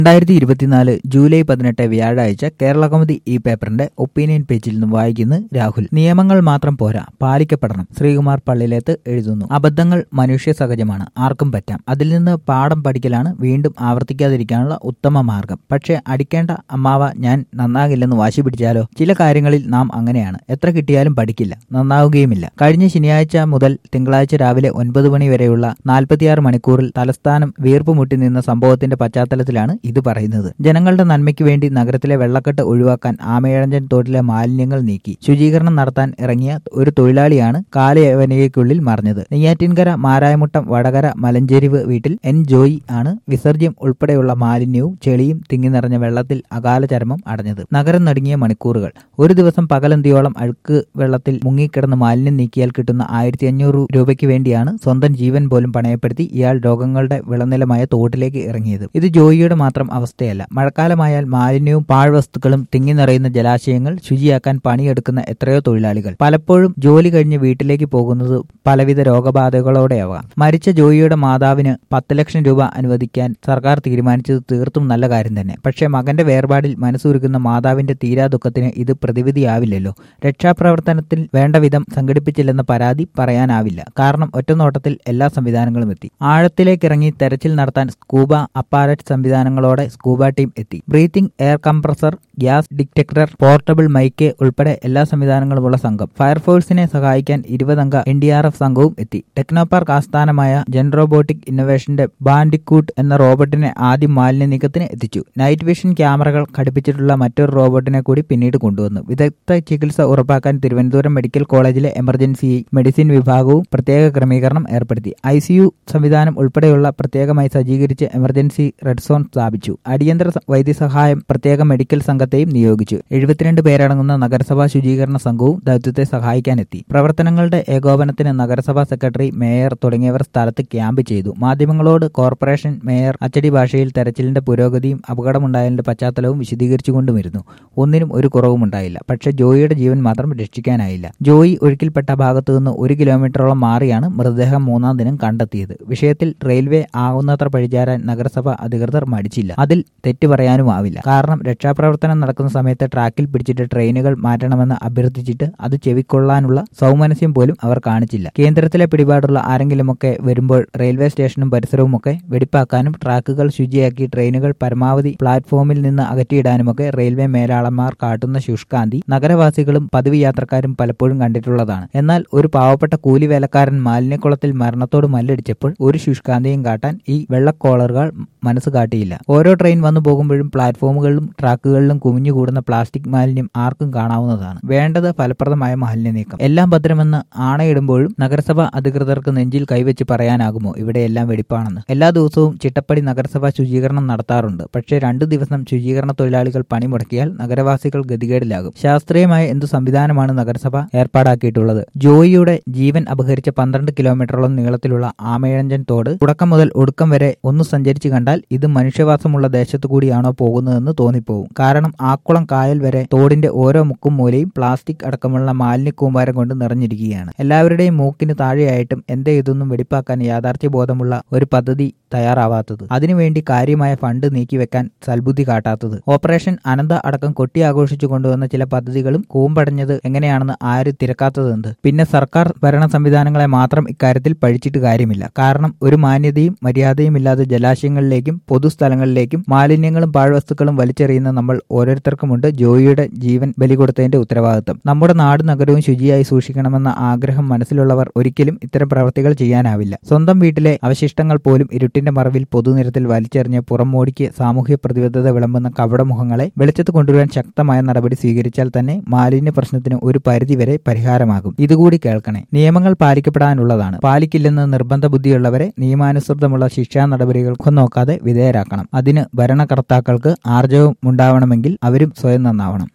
രണ്ടായിരത്തി ഇരുപത്തിനാല് ജൂലൈ പതിനെട്ട് വ്യാഴാഴ്ച കേരള കൗമുദി ഈ പേപ്പറിന്റെ ഒപ്പീനിയൻ പേജിൽ നിന്നും വായിക്കുന്നു രാഹുൽ നിയമങ്ങൾ മാത്രം പോരാ പാലിക്കപ്പെടണം ശ്രീകുമാർ പള്ളിയിലേത്ത് എഴുതുന്നു അബദ്ധങ്ങൾ മനുഷ്യ സഹജമാണ് ആർക്കും പറ്റാം അതിൽ നിന്ന് പാഠം പഠിക്കലാണ് വീണ്ടും ആവർത്തിക്കാതിരിക്കാനുള്ള ഉത്തമ മാർഗം പക്ഷേ അടിക്കേണ്ട അമ്മാവ ഞാൻ നന്നാകില്ലെന്ന് വാശി പിടിച്ചാലോ ചില കാര്യങ്ങളിൽ നാം അങ്ങനെയാണ് എത്ര കിട്ടിയാലും പഠിക്കില്ല നന്നാവുകയുമില്ല കഴിഞ്ഞ ശനിയാഴ്ച മുതൽ തിങ്കളാഴ്ച രാവിലെ ഒൻപത് മണി വരെയുള്ള നാൽപ്പത്തിയാറ് മണിക്കൂറിൽ തലസ്ഥാനം വീർപ്പുമുട്ടി നിന്ന സംഭവത്തിന്റെ പശ്ചാത്തലത്തിലാണ് ഇത് പറയുന്നത് ജനങ്ങളുടെ നന്മയ്ക്ക് വേണ്ടി നഗരത്തിലെ വെള്ളക്കെട്ട് ഒഴിവാക്കാൻ ആമയഴഞ്ചൻ തോട്ടിലെ മാലിന്യങ്ങൾ നീക്കി ശുചീകരണം നടത്താൻ ഇറങ്ങിയ ഒരു തൊഴിലാളിയാണ് കാലയവനികയ്ക്കുള്ളിൽ മറിഞ്ഞത് നെയ്യാറ്റിൻകര മാരായമുട്ടം വടകര മലഞ്ചേരിവ് വീട്ടിൽ എൻ ജോയി ആണ് വിസർജ്യം ഉൾപ്പെടെയുള്ള മാലിന്യവും ചെളിയും തിങ്ങി നിറഞ്ഞ വെള്ളത്തിൽ അകാല ചരമം അടഞ്ഞത് നഗരം നടുങ്ങിയ മണിക്കൂറുകൾ ഒരു ദിവസം പകലന്തിയോളം അഴുക്ക് വെള്ളത്തിൽ മുങ്ങിക്കിടന്ന് മാലിന്യം നീക്കിയാൽ കിട്ടുന്ന ആയിരത്തി അഞ്ഞൂറ് രൂപയ്ക്ക് വേണ്ടിയാണ് സ്വന്തം ജീവൻ പോലും പണയപ്പെടുത്തി ഇയാൾ രോഗങ്ങളുടെ വിളനിലമായ തോട്ടിലേക്ക് ഇറങ്ങിയത് ഇത് ജോയിയുടെ മാത്രം അവസ്ഥയല്ല മഴക്കാലമായാൽ മാലിന്യവും പാഴ്വസ്തുക്കളും തിങ്ങി നിറയുന്ന ജലാശയങ്ങൾ ശുചിയാക്കാൻ പണിയെടുക്കുന്ന എത്രയോ തൊഴിലാളികൾ പലപ്പോഴും ജോലി കഴിഞ്ഞ് വീട്ടിലേക്ക് പോകുന്നത് പലവിധ രോഗബാധകളോടെയാവാം മരിച്ച ജോയിയുടെ മാതാവിന് പത്ത് ലക്ഷം രൂപ അനുവദിക്കാൻ സർക്കാർ തീരുമാനിച്ചത് തീർത്തും നല്ല കാര്യം തന്നെ പക്ഷേ മകന്റെ വേർപാടിൽ മനസ്സുരുക്കുന്ന മാതാവിന്റെ തീരാ ദുഃഖത്തിന് ഇത് പ്രതിവിധിയാവില്ലല്ലോ രക്ഷാപ്രവർത്തനത്തിൽ വേണ്ട വിധം സംഘടിപ്പിച്ചില്ലെന്ന പരാതി പറയാനാവില്ല കാരണം ഒറ്റനോട്ടത്തിൽ എല്ലാ സംവിധാനങ്ങളും എത്തി ആഴത്തിലേക്കിറങ്ങി തെരച്ചിൽ നടത്താൻ സ്കൂബ അപ്പാരറ്റ് സംവിധാനങ്ങളോടെ സ്കൂബ ടീം എത്തി breathing air compressor gas detector portable mic ഉൾപ്പെടെ എല്ലാ സംവിധാനങ്ങളുമുള്ള സംഘം ഫയർഫോഴ്സിനെ സഹായിക്കാൻ ഇരുപതംഗ എൻ ഡി ആർ എഫ് സംഘവും എത്തി ടെക്നോപാർക്ക് ആസ്ഥാനമായ ജെൻ റോബോട്ടിക് ഇന്നോവേഷന്റെ ബാൻഡിക്കൂട്ട് എന്ന റോബോട്ടിനെ ആദ്യം മാലിന്യ നീക്കത്തിന് എത്തിച്ചു നൈറ്റ് വിഷൻ ക്യാമറകൾ ഘടിപ്പിച്ചിട്ടുള്ള മറ്റൊരു റോബോട്ടിനെ കൂടി പിന്നീട് കൊണ്ടുവന്നു വിദഗ്ധ ചികിത്സ ഉറപ്പാക്കാൻ തിരുവനന്തപുരം മെഡിക്കൽ കോളേജിലെ എമർജൻസി മെഡിസിൻ വിഭാഗവും പ്രത്യേക ക്രമീകരണം ഏർപ്പെടുത്തി ഐ സംവിധാനം ഉൾപ്പെടെയുള്ള പ്രത്യേകമായി സജ്ജീകരിച്ച് എമർജൻസി റെഡ് സോൺ സ്ഥാപിച്ചു അടിയന്തര സ- വൈദ്യസഹായം പ്രത്യേക മെഡിക്കൽ സംഘത്തെയും നിയോഗിച്ചു എഴുപത്തിരണ്ട് പേരടങ്ങുന്ന നഗരസഭാ ശുചീകരണ സംഘവും ദൗത്യത്തെ സഹായിക്കാനെത്തി പ്രവർത്തനങ്ങളുടെ ഏകോപനത്തിന് നഗരസഭാ സെക്രട്ടറി മേയർ തുടങ്ങിയവർ സ്ഥലത്ത് ക്യാമ്പ് ചെയ്തു മാധ്യമങ്ങളോട് കോർപ്പറേഷൻ മേയർ അച്ചടി ഭാഷയിൽ തെരച്ചിലിന്റെ പുരോഗതിയും അപകടമുണ്ടായതിന്റെ പശ്ചാത്തലവും വിശദീകരിച്ചുകൊണ്ടുമിരുന്നു ഒന്നിനും ഒരു കുറവുമുണ്ടായില്ല പക്ഷേ ജോയിയുടെ ജീവൻ മാത്രം രക്ഷിക്കാനായില്ല ജോയി ഒഴുക്കിൽപ്പെട്ട ഭാഗത്തു നിന്ന് ഒരു കിലോമീറ്ററോളം മാറിയാണ് മൃതദേഹം മൂന്നാം ദിനം കണ്ടെത്തിയത് വിഷയത്തിൽ റെയിൽവേ ആവുന്നത്ര പഴിചാരാൻ നഗരസഭ അധികൃതർ മടിച്ചില്ല അതിൽ തെറ്റു പറയാനുമാവില്ല കാരണം രക്ഷാപ്രവർത്തനം നടക്കുന്ന സമയത്ത് ട്രാക്കിൽ പിടിച്ചിട്ട് ട്രെയിനുകൾ മാറ്റണമെന്ന് അഭ്യർത്ഥിച്ചിട്ട് അത് ചെവിക്കൊള്ളാനുള്ള സൗമനസ്യം പോലും അവർ കാണിച്ചില്ല കേന്ദ്രത്തിലെ പിടിപാടുള്ള ആരെങ്കിലുമൊക്കെ വരുമ്പോൾ റെയിൽവേ സ്റ്റേഷനും പരിസരവുമൊക്കെ വെടിപ്പാക്കാനും ട്രാക്കുകൾ ശുചിയാക്കി ട്രെയിനുകൾ പരമാവധി പ്ലാറ്റ്ഫോമിൽ നിന്ന് അകറ്റിയിടാനുമൊക്കെ റെയിൽവേ മേലാളന്മാർ കാട്ടുന്ന ശുഷ്കാന്തി നഗരവാസികളും പതിവ് യാത്രക്കാരും പലപ്പോഴും കണ്ടിട്ടുള്ളതാണ് എന്നാൽ ഒരു പാവപ്പെട്ട കൂലി വേലക്കാരൻ മാലിന്യക്കുളത്തിൽ മരണത്തോട് മല്ലടിച്ചപ്പോൾ ഒരു ശുഷ്കാന്തിയും കാട്ടാൻ ഈ വെള്ളക്കോളറുകൾ മനസ്സ് കാട്ടിയില്ല ഓരോ ട്രെയിൻ വന്നു പോകുമ്പോഴും പ്ലാറ്റ്ഫോമുകളിലും ട്രാക്കുകളിലും കുമിഞ്ഞുകൂടുന്ന പ്ലാസ്റ്റിക് മാലിന്യം ആർക്കും കാണാവുന്നതാണ് വേണ്ടത് ഫലപ്രദമായ മാലിന്യ നീക്കം എല്ലാം ഭദ്രമെന്ന് ആണയിടുമ്പോഴും നഗരസഭ അധികൃതർക്ക് നെഞ്ചിൽ കൈവച്ച് പറയാനാകുമോ ഇവിടെയെല്ലാം വെടിപ്പാണെന്ന് എല്ലാ ദിവസവും ചിട്ടപ്പടി നഗരസഭ ശുചീകരണം നടത്താറുണ്ട് പക്ഷേ രണ്ടു ദിവസം ശുചീകരണ തൊഴിലാളികൾ പണിമുടക്കിയാൽ നഗരവാസികൾ ഗതികേടിലാകും ശാസ്ത്രീയമായ എന്തു സംവിധാനമാണ് നഗരസഭ ഏർപ്പാടാക്കിയിട്ടുള്ളത് ജോയിയുടെ ജീവൻ അപഹരിച്ച പന്ത്രണ്ട് കിലോമീറ്ററോളം നീളത്തിലുള്ള ആമയഴഞ്ചൻ തോട് തുടക്കം മുതൽ ഒടുക്കം വരെ ഒന്ന് സഞ്ചരിച്ചു കണ്ടാൽ ഇത് മനുഷ്യവാസമുള്ള ദേശത്തു കൂടിയാണോ പോകുന്നതെന്ന് തോന്നിപ്പോവും കാരണം ആക്കുളം കായൽ വരെ തോടിന്റെ ഓരോ മുക്കും മൂലയും പ്ലാസ്റ്റിക് അടക്കമുള്ള മാലിന്യ കൂമ്പാരം കൊണ്ട് നിറഞ്ഞിരിക്കുകയാണ് എല്ലാവരുടെയും മൂക്കിന് താഴെയായിട്ടും എന്തേ ഇതൊന്നും വെടിപ്പാക്കാൻ യാഥാർത്ഥ്യബോധമുള്ള ഒരു പദ്ധതി തയ്യാറാവാത്തത് അതിനുവേണ്ടി കാര്യമായ ഫണ്ട് നീക്കിവെക്കാൻ സൽബുദ്ധി കാട്ടാത്തത് ഓപ്പറേഷൻ അനന്ത അടക്കം കൊട്ടി ആഘോഷിച്ചു കൊണ്ടുവന്ന ചില പദ്ധതികളും കൂമ്പടഞ്ഞത് എങ്ങനെയാണെന്ന് ആര് തിരക്കാത്തതെന്ത് പിന്നെ സർക്കാർ ഭരണ സംവിധാനങ്ങളെ മാത്രം ഇക്കാര്യത്തിൽ പഴിച്ചിട്ട് കാര്യമില്ല കാരണം ഒരു മാന്യതയും മര്യാദയും ഇല്ലാതെ ജലാശയങ്ങളിലേക്കും പൊതുസ്ഥലങ്ങളിലേക്കും മാലിന്യങ്ങളും പാഴ്വസ്തുക്കളും വലിച്ചെറിയുന്ന നമ്മൾ ഓരോരുത്തർക്കുമുണ്ട് ജോയിയുടെ ജീവൻ ബലി കൊടുത്തതിന്റെ ഉത്തരവാദിത്തം നമ്മുടെ നാട് നഗരവും ശുചിയായി സൂക്ഷിക്കണമെന്ന ആഗ്രഹം മനസ്സിലുള്ളവർ ഒരിക്കലും ഇത്തരം പ്രവൃത്തികൾ ചെയ്യാനാവില്ല സ്വന്തം വീട്ടിലെ അവശിഷ്ടങ്ങൾ പോലും ഇരുട്ടിന്റെ മറവിൽ പൊതുനിരത്തിൽ വലിച്ചെറിഞ്ഞ് പുറംമോടിക്ക് സാമൂഹ്യ പ്രതിബദ്ധത വിളമ്പുന്ന കപടമുഖങ്ങളെ വെളിച്ചത്ത് കൊണ്ടുവരാൻ ശക്തമായ നടപടി സ്വീകരിച്ചാൽ തന്നെ മാലിന്യ പ്രശ്നത്തിന് ഒരു പരിധിവരെ പരിഹാരമാകും ഇതുകൂടി കേൾക്കണേ നിയമങ്ങൾ പാലിക്കപ്പെടാനുള്ളതാണ് പാലിക്കില്ലെന്ന് നിർബന്ധ ബുദ്ധിയുള്ളവരെ നിയമാനുസൃതമുള്ള ശിക്ഷാ നടപടികൾക്കും നോക്കാതെ വിധേയരാക്കണം അതിന് ഭരണകർത്താക്കൾക്ക് ആർജവം ഉണ്ടാവണമെങ്കിൽ അവരും സ്വയം നന്നാവണം